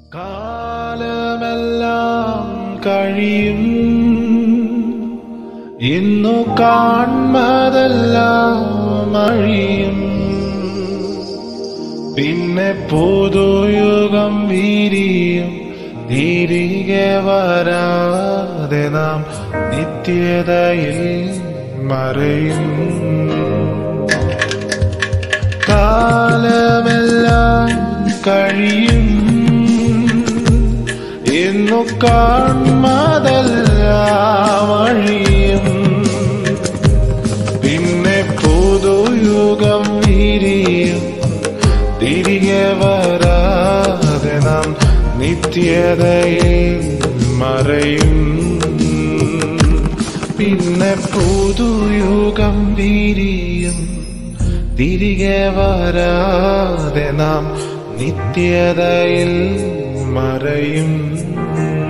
കാലമെല്ലാം കഴിയും ഇന്നു കാൺമതെല്ലാം അഴിയും പിന്നെ പുതുയുഗം വീരിയും തിരികെ വരാതെ നാം നിത്യതയിൽ മറയും കാലമെല്ലാം കഴിയും ഇന്നു കാൺമതെല്ലാം അഴിയും പിന്നെ പുതുയുഗം വിരിയും തിരികെ വരാതെ നാം നിത്യതയിൽ മറയും പിന്നെ പുതുയുഗം വിരിയും തിരികെ വരാതെ നാം നിത്യതയിൽ മറയും